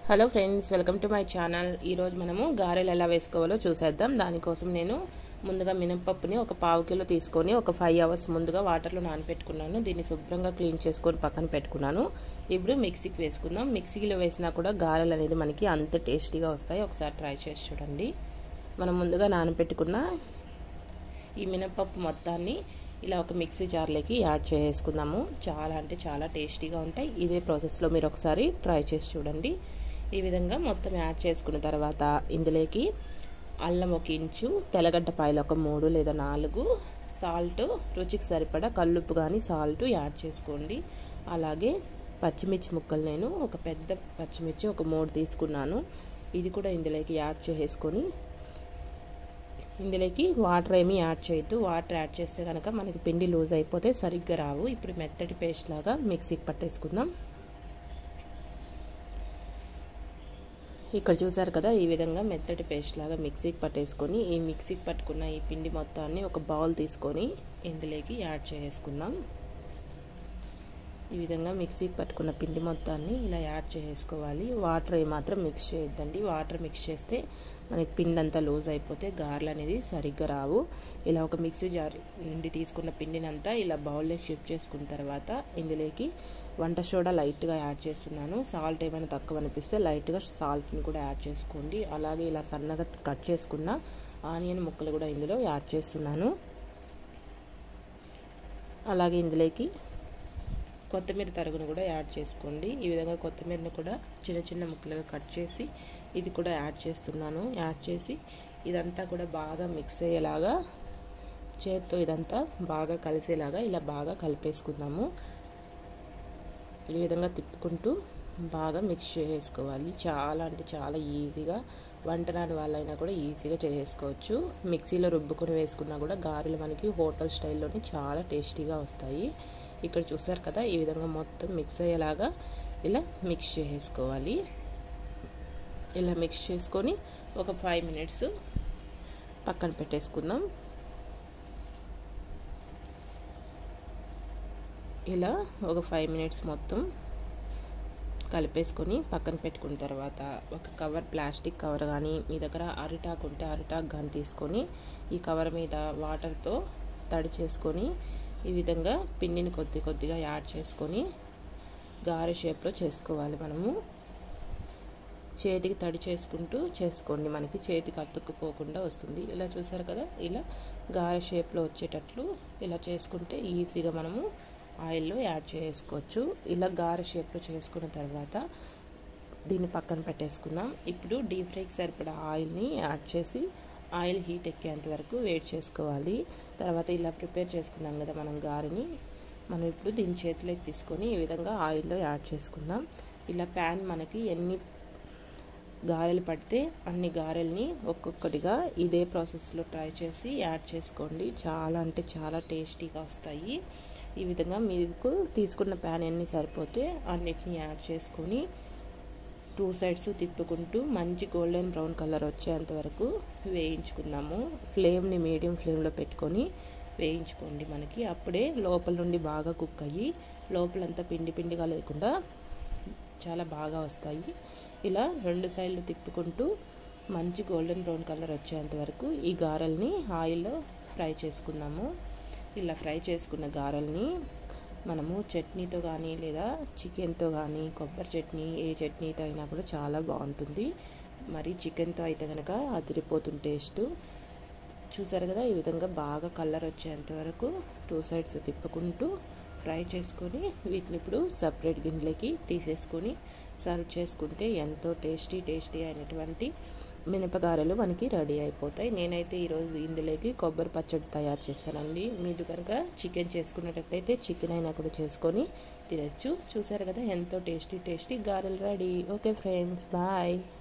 hello friends welcome to my channel ఈరోజు మనము గారెలు ఎలా వేసుకోవాలో చూసేద్దాం దానికోసం నేను ముందుగా మినపప్పుని ఒక పావు కిలో తీసుకొని ఒక ఫైవ్ అవర్స్ ముందుగా వాటర్లో నానబెట్టుకున్నాను దీన్ని శుభ్రంగా క్లీన్ చేసుకొని పక్కన పెట్టుకున్నాను ఇప్పుడు మిక్సీకి వేసుకుందాం మిక్సీలో వేసినా కూడా గారెలు అనేది మనకి అంత టేస్టీగా వస్తాయి ఒకసారి ట్రై చేసి చూడండి మనం ముందుగా నానబెట్టుకున్న ఈ మినపప్పు మొత్తాన్ని ఇలా ఒక మిక్సీ జార్లోకి యాడ్ చేసుకుందాము చాలా అంటే చాలా టేస్టీగా ఉంటాయి ఇదే ప్రాసెస్లో మీరు ఒకసారి ట్రై చేసి చూడండి ఈ విధంగా మొత్తం యాడ్ చేసుకున్న తర్వాత ఇందులోకి అల్లం ఒక ఇంచు తెల్లగడ్డ పాయలు ఒక మూడు లేదా నాలుగు సాల్ట్ రుచికి సరిపడా కల్లుప్పు కానీ సాల్ట్ యాడ్ చేసుకోండి అలాగే పచ్చిమిర్చి ముక్కలు నేను ఒక పెద్ద పచ్చిమిర్చి ఒక మూడు తీసుకున్నాను ఇది కూడా ఇందులోకి యాడ్ చేసుకొని ఇందులోకి వాటర్ ఏమీ యాడ్ చేయొద్దు వాటర్ యాడ్ చేస్తే కనుక మనకి పిండి లూజ్ అయిపోతే సరిగ్గా రావు ఇప్పుడు మెత్తటి పేస్ట్ లాగా మిక్సీకి పట్టేసుకుందాం ఇక్కడ చూసారు కదా ఈ విధంగా మెత్తటి పేస్ట్ లాగా మిక్సీకి పట్టేసుకొని ఈ మిక్సీకి పట్టుకున్న ఈ పిండి మొత్తాన్ని ఒక బౌల్ తీసుకొని ఇందులోకి యాడ్ చేసుకుందాం ఈ విధంగా మిక్సీకి పట్టుకున్న పిండి మొత్తాన్ని ఇలా యాడ్ చేసుకోవాలి వాటర్ ఏమాత్రం మిక్స్ చేయొద్దండి వాటర్ మిక్స్ చేస్తే మనకి పిండి అంతా లూజ్ అయిపోతే గారెలు అనేది సరిగ్గా రావు ఇలా ఒక మిక్సీ జార్ నుండి తీసుకున్న పిండిని అంతా ఇలా బౌల్లోకి షిఫ్ట్ చేసుకున్న తర్వాత ఇందులోకి వంట సోడా లైట్గా యాడ్ చేస్తున్నాను సాల్ట్ ఏమైనా తక్కువ అనిపిస్తే లైట్గా సాల్ట్ని కూడా యాడ్ చేసుకోండి అలాగే ఇలా సన్నగా కట్ చేసుకున్న ఆనియన్ ముక్కలు కూడా ఇందులో యాడ్ చేస్తున్నాను అలాగే ఇందులోకి కొత్తిమీర తరుగును కూడా యాడ్ చేసుకోండి ఈ విధంగా కొత్తిమీరని కూడా చిన్న చిన్న ముక్కలుగా కట్ చేసి ఇది కూడా యాడ్ చేస్తున్నాను యాడ్ చేసి ఇదంతా కూడా బాగా మిక్స్ అయ్యేలాగా చేత్తో ఇదంతా బాగా కలిసేలాగా ఇలా బాగా కలిపేసుకుందాము ఈ విధంగా తిప్పుకుంటూ బాగా మిక్స్ చేసుకోవాలి చాలా అంటే చాలా ఈజీగా వంట రాని వాళ్ళైనా కూడా ఈజీగా చేసుకోవచ్చు మిక్సీలో రుబ్బుకొని వేసుకున్నా కూడా గారెలు మనకి హోటల్ స్టైల్లోనే చాలా టేస్టీగా వస్తాయి ఇక్కడ చూసారు కదా ఈ విధంగా మొత్తం మిక్స్ అయ్యేలాగా ఇలా మిక్స్ చేసుకోవాలి ఇలా మిక్స్ చేసుకొని ఒక ఫైవ్ మినిట్స్ పక్కన పెట్టేసుకుందాం ఇలా ఒక ఫైవ్ మినిట్స్ మొత్తం కలిపేసుకొని పక్కన పెట్టుకున్న తర్వాత ఒక కవర్ ప్లాస్టిక్ కవర్ కానీ మీ దగ్గర అరిటాకు ఉంటే అరిటాకు కానీ తీసుకొని ఈ కవర్ మీద వాటర్తో తడి చేసుకొని ఈ విధంగా పిండిని కొద్ది కొద్దిగా యాడ్ చేసుకొని గారె షేప్లో చేసుకోవాలి మనము చేతికి తడి చేసుకుంటూ చేసుకోండి మనకి చేతికి అతుక్కుపోకుండా వస్తుంది ఇలా చూసారు కదా ఇలా గారె షేప్లో వచ్చేటట్లు ఇలా చేసుకుంటే ఈజీగా మనము ఆయిల్లో యాడ్ చేసుకోవచ్చు ఇలా గారె షేప్లో చేసుకున్న తర్వాత దీన్ని పక్కన పెట్టేసుకుందాం ఇప్పుడు డీప్ ఫ్రైకి సరిపడా ఆయిల్ని యాడ్ చేసి ఆయిల్ హీట్ ఎక్కేంత వరకు వేడి చేసుకోవాలి తర్వాత ఇలా ప్రిపేర్ చేసుకున్నాం కదా మనం గారెని మనం ఇప్పుడు దీని చేతిలోకి తీసుకొని ఈ విధంగా ఆయిల్లో యాడ్ చేసుకుందాం ఇలా ప్యాన్ మనకి ఎన్ని గారెలు పడితే అన్ని గారెల్ని ఒక్కొక్కటిగా ఇదే ప్రాసెస్లో ట్రై చేసి యాడ్ చేసుకోండి చాలా అంటే చాలా టేస్టీగా వస్తాయి ఈ విధంగా మీకు తీసుకున్న ప్యాన్ ఎన్ని సరిపోతే అన్నిటిని యాడ్ చేసుకొని టూ సైడ్స్ తిప్పుకుంటూ మంచి గోల్డెన్ బ్రౌన్ కలర్ వచ్చేంత వరకు వేయించుకుందాము ఫ్లేమ్ని మీడియం ఫ్లేమ్లో పెట్టుకొని వేయించుకోండి మనకి అప్పుడే లోపల నుండి బాగా కుక్ అయ్యి లోపలంతా పిండి పిండిగా లేకుండా చాలా బాగా వస్తాయి ఇలా రెండు సైడ్లు తిప్పుకుంటూ మంచి గోల్డెన్ బ్రౌన్ కలర్ వచ్చేంత వరకు ఈ గారెల్ని ఆయిల్లో ఫ్రై చేసుకుందాము ఇలా ఫ్రై చేసుకున్న గారెల్ని మనము చట్నీతో కానీ లేదా చికెన్తో కానీ కొబ్బరి చట్నీ ఏ చట్నీతో అయినా కూడా చాలా బాగుంటుంది మరి చికెన్తో అయితే కనుక అదిరిపోతుంది టేస్ట్ చూసారు కదా ఈ విధంగా బాగా కలర్ వచ్చేంత వరకు టూ సైడ్స్ తిప్పుకుంటూ ఫ్రై చేసుకొని వీటిని ఇప్పుడు సపరేట్ గిన్నెలకి తీసేసుకొని సర్వ్ చేసుకుంటే ఎంతో టేస్టీ టేస్టీ అయినటువంటి మినపగారెలు మనకి రెడీ అయిపోతాయి నేనైతే ఈరోజు ఇందులోకి కొబ్బరి పచ్చడి తయారు చేశానండి మీరు కనుక చికెన్ చేసుకునేటట్టయితే చికెన్ అయినా కూడా చేసుకొని తినచ్చు చూసారు కదా ఎంతో టేస్టీ టేస్టీ గారెలు రెడీ ఓకే ఫ్రెండ్స్ బాయ్